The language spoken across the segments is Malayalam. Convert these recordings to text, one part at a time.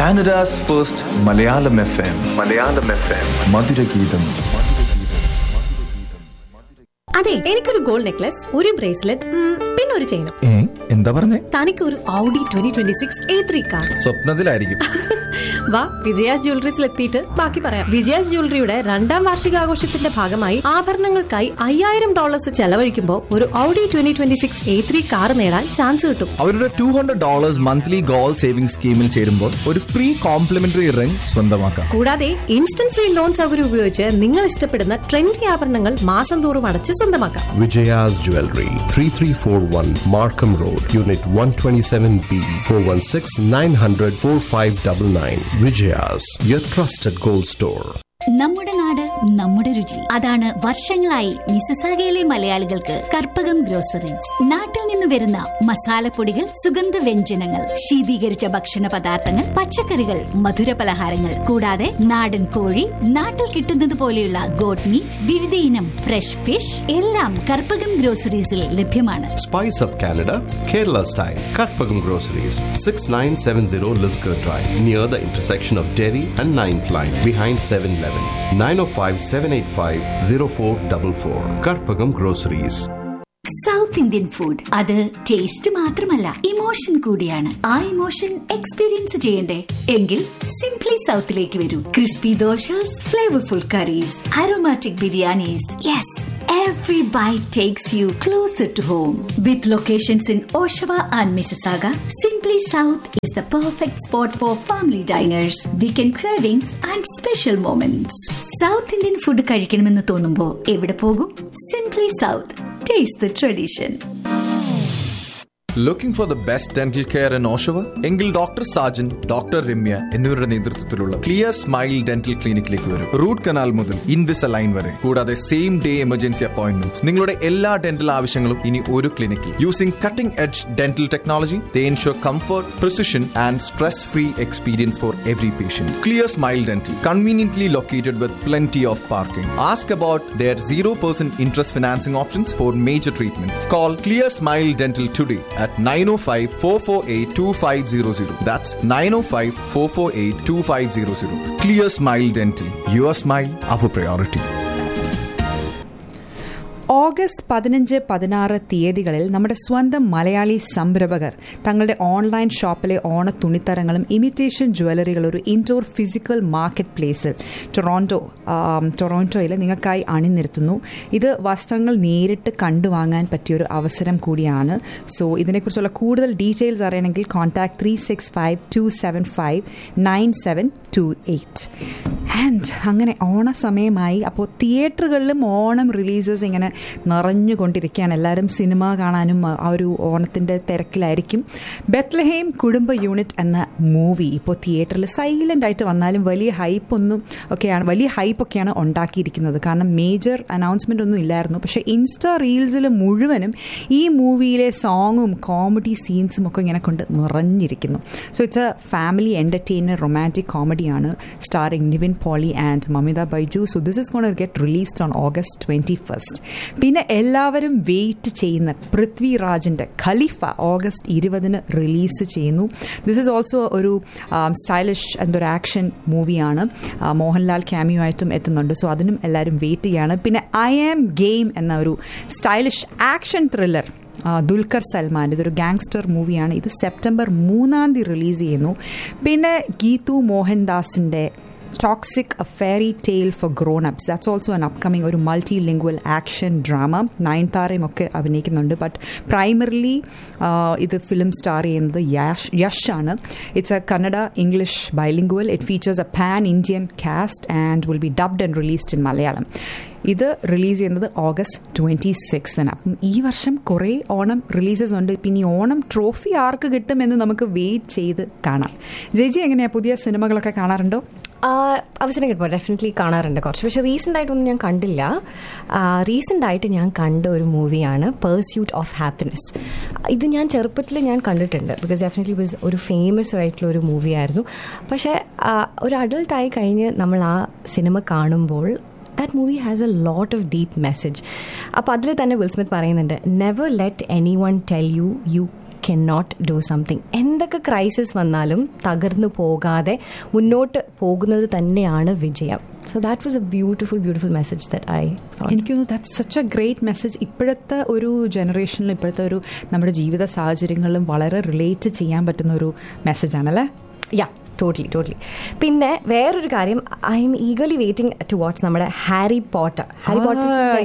Canada's first Malayalam FM. Malayalam FM. Madhuragidam. അതെ എനിക്കൊരു ഗോൾഡ് നെക്ലസ് ഒരു ബ്രേസ്ലെറ്റ് പിന്നെ ഒരു ചെയിനും ഏ എന്താ പറഞ്ഞേ തനിക്ക് ഒരു Audi twenty twenty six A three car സ്വപ്നത്തിലായിരിക്കും വാ വിജയാസ് ജ്വല്ലറീസിൽ എത്തിയിട്ട് ബാക്കി പറയാം വിജയാസ് ജ്വല്ലറിയുടെ രണ്ടാം വാർഷികാഘോഷത്തിന്റെ ഭാഗമായി ആഭരണങ്ങൾക്കായി അയ്യായിരം ഡോളേഴ്സ് ചെലവഴിക്കുമ്പോൾ ഒരു Audi twenty twenty six A three car നേടാൻ ചാൻസ് കിട്ടും അവരുടെ two hundred dollars monthly goal saving സ്കീമിൽ ചേരുമ്പോൾ ഒരു ഫ്രീ കോംപ്ലിമെന്ററി റിംഗ് സ്വന്തമാക്കാം കൂടാതെ ഇൻസ്റ്റന്റ് ഫ്രീ ലോൺ സൗകര്യം ഉപയോഗിച്ച് നിങ്ങൾ ഇഷ്ടപ്പെടുന്ന ട്രെൻഡി ആഭരണങ്ങൾ മാസം തോറും അടച്ച് സ്വന്തമാക്കാം Vijaya's Jewelry, 3341 Markham Road, Unit 127B, 416 900 4599. Vijaya's, your trusted gold store. നമ്മുടെ നാട് നമ്മുടെ രുചി അതാണ് വർഷങ്ങളായി മിസസാഗയിലെ മലയാളികൾക്ക് കർപ്പകം ഗ്രോസറീസ് നാട്ടിൽ നിന്ന് വരുന്ന മസാലപ്പൊടികൾ സുഗന്ധ വ്യഞ്ജനങ്ങൾ ശീതീകരിച്ച ഭക്ഷണ പദാർത്ഥങ്ങൾ പച്ചക്കറികൾ മധുര പലഹാരങ്ങൾ കൂടാതെ നാടൻ കോഴി നാട്ടിൽ കിട്ടുന്നത് പോലെയുള്ള ഗോട്ട് മീറ്റ് വിവിധ ഇനം ഫ്രഷ് ഫിഷ് എല്ലാം കർപ്പകം ഗ്രോസറീസിൽ ലഭ്യമാണ് Spice Up Canada, Kerala Style, Katpagam Groceries, 6970 Lisgar Drive, near the intersection of Derry and 9th Line, behind 7 Eleven. 905 785 0444. Karpagam Groceries. South Indian food അത് ടേസ്റ്റ് മാത്രമല്ല ഇമോഷൻ കൂടിയാണ് ആ ഇമോഷൻ എക്സ്പീരിയൻസ് ചെയ്യണ്ടേ എങ്കിൽ സിംപ്ലി സൗത്തിലേക്ക് വരൂ crispy dosas flavourful curries aromatic biryanis yes every bite takes you closer to home with locations in Oshawa and Mississauga simply South is the perfect spot for family diners, weekend cravings and special moments. South Indian food കഴിക്കണമെന്ന് തോന്നുമ്പോ എവിടെ പോകും simply South taste the tradition looking for the best dental care in Oshawa എങ്കിൽ ഡോക്ടർ സാജൻ ഡോക്ടർ രമ്യ എന്നിവരുടെ നേതൃത്വത്തിലുള്ള ക്ലിയർ സ്മൈൽ ഡെന്റൽ ക്ലിനിക്കിലേക്ക് വരും റൂട്ട് കനാൽ മുതൽ ഇൻവിസ് ലൈൻ വരെ കൂടാതെ സെയിം ഡേ എമർജൻസി അപ്പോയിന്റ്മെന്റ് നിങ്ങളുടെ എല്ലാ ഡെന്റൽ ആവശ്യങ്ങളും ഇനി ഒരു ക്ലിനിക്കിൽ using cutting edge dental technology they ensure comfort precision and stress free experience for every patient clear smile dental conveniently located with plenty of parking. Ask about their 0% interest financing options for major treatments. Call Clear Smile Dental today at 905 448 2500. That's 905 448 2500. Clear Smile Dental. Your smile, our priority. August പതിനഞ്ച് പതിനാറ് തീയതികളിൽ നമ്മുടെ സ്വന്തം മലയാളി സംരംഭകർ തങ്ങളുടെ ഓൺലൈൻ ഷോപ്പിലെ ഓണ തുണിത്തരങ്ങളും ഇമിറ്റേഷൻ ജ്വല്ലറികൾ ഒരു ഇൻഡോർ ഫിസിക്കൽ മാർക്കറ്റ് പ്ലേസിൽ ടൊറോണ്ടോ ആം, ടൊറോണ്ടോയിൽ നിങ്ങൾക്കായി അണിനിരത്തുന്നു ഇത് വസ്ത്രങ്ങൾ നേരിട്ട് കണ്ടുവാങ്ങാൻ പറ്റിയൊരു അവസരം കൂടിയാണ് സോ ഇതിനെക്കുറിച്ചുള്ള കൂടുതൽ ഡീറ്റെയിൽസ് അറിയണമെങ്കിൽ contact three six five two seven five nine seven two eight and അങ്ങനെ ഓണസമയമായി അപ്പോൾ തിയേറ്ററുകളിലും ഓണം റിലീസസ് ഇങ്ങനെ നിറഞ്ഞുകൊണ്ടിരിക്കുകയാണ് എല്ലാവരും സിനിമ കാണാനും ആ ഒരു ഓണത്തിൻ്റെ തിരക്കിലായിരിക്കും ബെത്ലഹേം കുടുംബ യൂണിറ്റ് എന്ന മൂവി ഇപ്പോൾ തിയേറ്ററിൽ സൈലൻ്റ് ആയിട്ട് വന്നാലും വലിയ ഹൈപ്പൊന്നും ഒക്കെയാണ് വലിയ ഹൈപ്പൊക്കെയാണ് ഉണ്ടാക്കിയിരിക്കുന്നത് കാരണം മേജർ അനൗൺസ്മെൻ്റ് ഒന്നും ഇല്ലായിരുന്നു പക്ഷേ ഇൻസ്റ്റാ റീൽസിൽ മുഴുവനും ഈ മൂവിയിലെ സോങ്ങും കോമഡി സീൻസും ഒക്കെ ഇങ്ങനെ കൊണ്ട് നിറഞ്ഞിരിക്കുന്നു so it's a family entertainer romantic കോമഡിയാണ് starring Nivin Pauly and Mamitha Baiju so this is gonna get released on August twenty first പിന്നെ എല്ലാവരും വെയിറ്റ് ചെയ്യുന്ന പൃഥ്വിരാജിൻ്റെ ഖലീഫ ഓഗസ്റ്റ് ഇരുപതിന് റിലീസ് ചെയ്യുന്നു ദിസ് ഇസ് ഓൾസോ ഒരു സ്റ്റൈലിഷ് എന്തൊരു ആക്ഷൻ മൂവിയാണ് മോഹൻലാൽ ക്യാമിയോ ആയിട്ടും എത്തുന്നുണ്ട് സോ അതിനും എല്ലാവരും വെയിറ്റ് ചെയ്യാണ് പിന്നെ ഐ ആം ഗെയിം എന്ന ഒരു സ്റ്റൈലിഷ് ആക്ഷൻ ത്രില്ലർ ആ, ദുൽഖർ സൽമാൻ ഇതൊരു ഗാങ്സ്റ്റർ മൂവിയാണ് ഇത് സെപ്റ്റംബർ മൂന്നാം തീയതി റിലീസ് ചെയ്യുന്നു പിന്നെ ഗീതു മോഹൻദാസിൻ്റെ Toxic a fairy tale for grown ups that's also an upcoming ഒരു മൾട്ടി ലിംഗ്വൽ ആക്ഷൻ ഡ്രാമ നയൻതാരയും ഒക്കെ അഭിനയിക്കുന്നുണ്ട് ബട്ട് പ്രൈമറിലി ഇത് ഫിലിം സ്റ്റാർ ചെയ്യുന്നത് യാഷ് യഷ് ആണ് it's a Kannada English bilingual it features a pan Indian cast and will be dubbed and released in Malayalam ഇത് റിലീസ് ചെയ്യുന്നത് ഓഗസ്റ്റ് ട്വൻറ്റി സിക്സ്തിന് അപ്പം ഈ വർഷം കുറേ ഓണം റിലീസസ് ഉണ്ട് പിന്നെ ഈ ഓണം ട്രോഫി ആർക്ക് കിട്ടുമെന്ന് നമുക്ക് വെയിറ്റ് ചെയ്ത് കാണാം ജയ്ജി എങ്ങനെയാണ് പുതിയ സിനിമകളൊക്കെ കാണാറുണ്ടോ ആ, അവസരം കിട്ടുമ്പോൾ ഡെഫിനറ്റ്ലി കാണാറുണ്ട് കുറച്ച് പക്ഷേ റീസെൻ്റ് ആയിട്ടൊന്നും ഞാൻ കണ്ടില്ല റീസെൻ്റ് ആയിട്ട് ഞാൻ കണ്ട ഒരു മൂവിയാണ് പേഴ്സ്യൂട്ട് ഓഫ് ഹാപ്പിനെസ് ഇത് ഞാൻ ചെറുപ്പത്തിൽ ഞാൻ കണ്ടിട്ടുണ്ട് ബിക്കോസ് ഡെഫിനറ്റ്ലി വാസ് ഒരു ഫേമസ് ആയിട്ടുള്ള ഒരു മൂവിയായിരുന്നു പക്ഷേ ആ, ഒരു അഡൾട്ടായി കഴിഞ്ഞ് നമ്മൾ ആ സിനിമ കാണുമ്പോൾ that movie has a lot of deep message അപ്പോൾ അതിൽ തന്നെ വിൽ സ്മിത്ത് പറയുന്നുണ്ട് never let anyone tell you you can not do something എന്തൊക്കെ ക്രൈസിസ് വന്നാലും തകർന്നു പോകാതെ മുന്നോട്ട് പോകുന്നത് തന്നെയാണ് വിജയം so that was a beautiful beautiful message that I എനിക്ക് തോന്നുന്നു that such a great message ഇപ്പോഴത്തെ ഒരു ജനറേഷനിൽ ഇപ്പോഴത്തെ ഒരു നമ്മുടെ ജീവിത സാഹചര്യങ്ങളിലും വളരെ റിലേറ്റ് ചെയ്യാൻ പറ്റുന്ന ഒരു മെസ്സേജ് ആണല്ലേ യാ ടോട്ടലി ടോട്ടലി പിന്നെ വേറൊരു കാര്യം I am eagerly waiting to watch നമ്മുടെ Harry Potter Harry Potter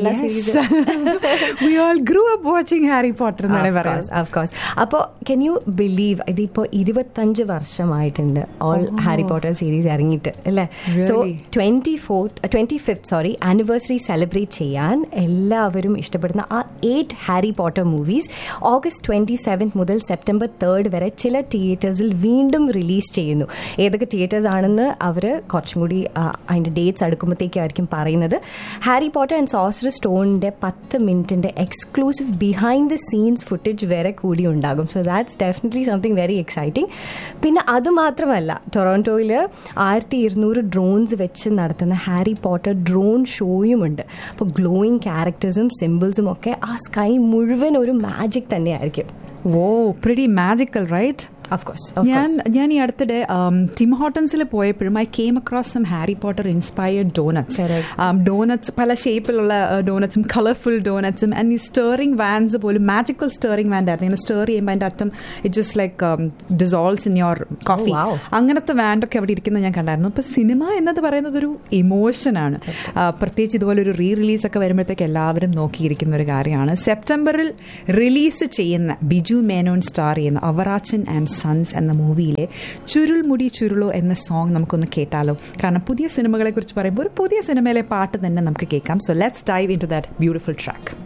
we all grew up watching Harry Potter എന്നാണ് പറയുന്നത് അഫ്കോഴ്സ് അപ്പോൾ കെൻ യു ബിലീവ് ഇതിപ്പോൾ ഇരുപത്തഞ്ച് വർഷമായിട്ടുണ്ട് ഓൾ ഹാരി പോട്ടർ സീരീസ് ഇറങ്ങിയിട്ട് അല്ലേ so Really? Twenty fourth twenty fifth sorry anniversary celebrate ചെയ്യാൻ എല്ലാവരും ഇഷ്ടപ്പെടുന്ന ആ eight Harry Potter movies August twenty seventh മുതൽ സെപ്റ്റംബർ തേർഡ് വരെ ചില തിയേറ്റേഴ്സിൽ വീണ്ടും റിലീസ് ചെയ്യുന്നു ഏതൊക്കെ തിയേറ്റേഴ്സ് ആണെന്ന് അവർ കുറച്ചും കൂടി ആ, അതിന്റെ ഡേറ്റ്സ് അടുക്കുമ്പോഴത്തേക്കായിരിക്കും പറയുന്നത് ഹാരി പോട്ടർ ആൻഡ് സോസർ സ്റ്റോണിന്റെ പത്ത് മിനിറ്റിന്റെ exclusive behind the scenes footage വരെ കൂടി ഉണ്ടാകും so that's definitely something very exciting പിന്നെ അത് മാത്രമല്ല ടൊറോണ്ടോയിൽ ആയിരത്തി ഇരുന്നൂറ് ഡ്രോൺസ് വെച്ച് നടത്തുന്ന ഹാരി പോട്ടർ ഡ്രോൺ ഷോയുമുണ്ട് അപ്പോൾ ഗ്ലോയിങ് ക്യാരക്ടേഴ്സും സിമ്പിൾസും ഒക്കെ ആ സ്കൈ മുഴുവൻ ഒരു മാജിക് തന്നെയായിരിക്കും oh pretty magical right of course ഞാൻ ഞാൻ ഈ അടുത്തിടെ ടിം ഹോട്ടൻസിൽ പോയപ്പോഴും I came across some Harry Potter inspired donuts Correct. Donuts പല ഷേപ്പിലുള്ള ഡോനറ്റ്സും കളർഫുൾ ഡോനറ്റ്സും ആൻഡ് ഈ സ്റ്റേറിംഗ് വാൻസ് പോലും മാജിക്കൽ സ്റ്റേറിംഗ് വാൻഡ് ആയിരുന്നു ഇങ്ങനെ സ്റ്റേർ ചെയ്യുമ്പോൾ അതിൻ്റെ അറ്റം it just like dissolves in your coffee wow. അങ്ങനത്തെ വാൻഡൊക്കെ അവിടെ ഇരിക്കുന്നത് ഞാൻ കണ്ടായിരുന്നു അപ്പോൾ സിനിമ എന്നത് പറയുന്നത് ഒരു ഇമോഷനാണ് പ്രത്യേകിച്ച് ഇതുപോലെ ഒരു റീ റിലീസ് ഒക്കെ വരുമ്പോഴത്തേക്ക് എല്ലാവരും നോക്കിയിരിക്കുന്ന ഒരു കാര്യമാണ് സെപ്റ്റംബറിൽ റിലീസ് ചെയ്യുന്ന ബിജു മേനോൻ സ്റ്റാർ ചെയ്യുന്ന അവറാച്ചൻ ആൻഡ് സൺസ് എന്ന മൂവിയിലെ ചുരുൾ മുടി ചുരുളോ എന്ന സോങ് നമുക്കൊന്ന് കേട്ടാലോ കാരണം പുതിയ സിനിമകളെ കുറിച്ച് പറയുമ്പോൾ ഒരു പുതിയ സിനിമയിലെ പാട്ട് തന്നെ നമുക്ക് കേൾക്കാം so let's dive into that beautiful track